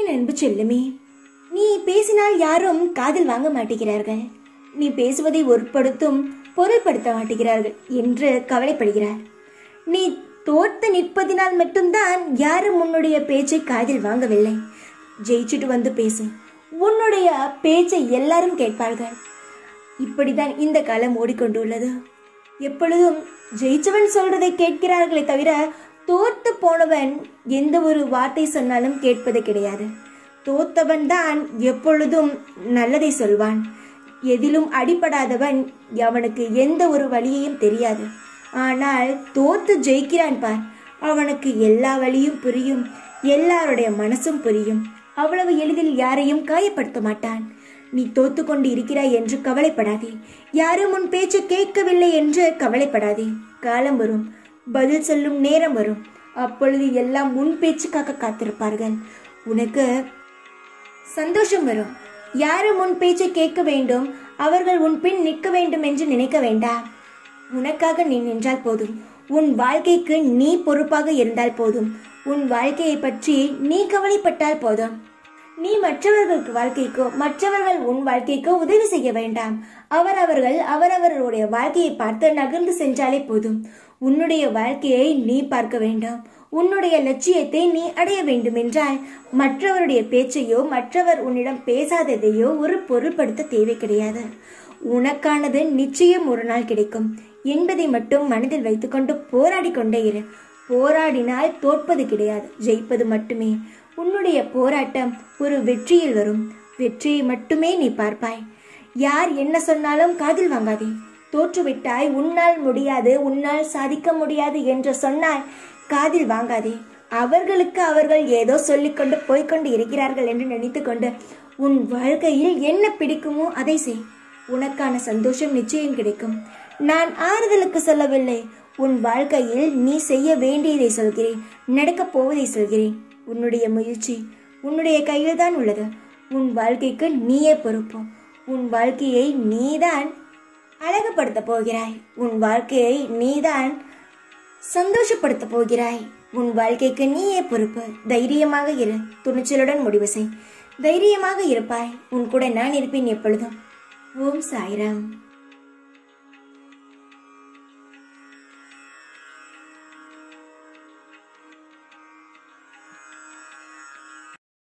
என் அன்பு செல்லுமே நீ பேசினால் யாரும் காதில் வாங்க மாட்டேங்கிறார்கள் நீ பேசுவதை ஒருப்படுத்தும் பொருள்படுத்த மாட்டேங்கிறார்கள் என்று கவலைப்படுகிறார் நீ தோற்று நிற்பதினால் மட்டும்தான் யாரும் உன்னுடைய பேச்சை காதில் வாங்கவில்லை ஜெயிச்சுட்டு வந்து பேசு உன்னுடைய பேச்சை எல்லாரும் கேட்பார்கள் இப்படிதான் இந்த காலம் ஓடிக்கொண்டுள்ளது எப்பொழுதும் ஜெயிச்சவன் சொல்றதை கேட்கிறார்களே தவிர தோத்து போனவன் எந்த ஒரு வார்த்தை சொன்னாலும் கேட்பது கிடையாது தோத்தவன் தான் எப்பொழுதும் நல்லதை சொல்வான் எதிலும் அடிபடாதவன் அவனுக்கு எந்த ஒரு வழியையும் தெரியாது ஆனால் தோத்து ஜெயிக்கிறான் பார் அவனுக்கு எல்லா வழியும் புரியும் எல்லாருடைய மனசும் புரியும் அவ்வளவு எளிதில் யாரையும் காயப்படுத்த மாட்டான் நீ தோத்து கொண்டு இருக்கிறாய் என்று கவலைப்படாதே யாரும் உன் பேச்சு கேட்கவில்லை என்று கவலைப்படாதே காலம் வரும் பதில் சொல்லும் நேரம் வரும் அப்பொழுது எல்லாம் உன் பேச்சுக்காக காத்திருப்பார்கள் உனக்கு சந்தோஷம் வரும் யாரும் உன் பேச்சை கேட்க வேண்டும் அவர்கள் உன் பின் நிற்க வேண்டும் என்று நினைக்க வேண்டாம் உனக்காக நீ நின்றால் போதும் உன் வாழ்க்கைக்கு நீ பொறுப்பாக இருந்தால் போதும் உன் வாழ்க்கையை பற்றி நீ கவலைப்பட்டால் போதும் நீ மற்றவர்களுக்கு வாழ்க்கைக்கோ மற்றவர்கள் உன் வாழ்க்கைக்கோ உதவி செய்ய வேண்டாம் அவரவர்கள் அவரவர்களுடைய வாழ்க்கையை பார்த்து நகர்ந்து சென்றாலே போதும் உன்னுடைய வாழ்க்கையை நீ பார்க்க வேண்டாம் உன்னுடைய லட்சியத்தை நீ அடைய வேண்டும் என்றால் மற்றவருடைய பேச்சையோ மற்றவர் உன்னிடம் பேசாததையோ ஒரு பொருள்படுத்த தேவை கிடையாது உனக்கானது நிச்சயம் ஒரு நாள் கிடைக்கும் என்பதை மட்டும் மனதில் வைத்துக்கொண்டு போராடி கொண்டே இரு போராடினால் தோற்பது கிடையாது ஜெயிப்பது மட்டுமே உன்னுடைய போராட்டம் ஒரு வெற்றியில் வரும் வெற்றியை மட்டுமே நீ பார்ப்பாய் யார் என்ன சொன்னாலும் காதில் வாங்காதே தோற்றுவிட்டாய் உன்னால் முடியாது உன்னால் சாதிக்க முடியாது என்று சொன்னாய் காதில் வாங்காதே அவர்களுக்கு அவர்கள் ஏதோ சொல்லிக்கொண்டு போய்க்கொண்டு இருக்கிறார்கள் என்று நினைத்துக்கொண்டு உன் வாழ்க்கையில் என்ன பிடிக்குமோ அதை செய் உனக்கான சந்தோஷம் நிச்சயம் கிடைக்கும் நான் ஆறுதலுக்கு சொல்லவில்லை உன் வாழ்க்கையில் நீ செய்ய வேண்டியதை சொல்கிறேன் நடக்கப் போவதை சொல்கிறேன் உன்னுடைய முயற்சி உன்னுடைய கையில் தான் உள்ளது உன் வாழ்க்கைக்கு நீயே பொறுப்பு உன் வாழ்க்கையை நீதான் அழகுபடுத்த போகிறாய் உன் வாழ்க்கையை நீதான் சந்தோஷப்படுத்த போகிறாய் உன் வாழ்க்கைக்கு நீயே பொறுப்பு தைரியமாக இரு துணிச்சலுடன் முடிவு செய் தைரியமாக இருப்பாய் உன் கூட நான் இருப்பேன் எப்பொழுதும் ஓம் சாய்ராம்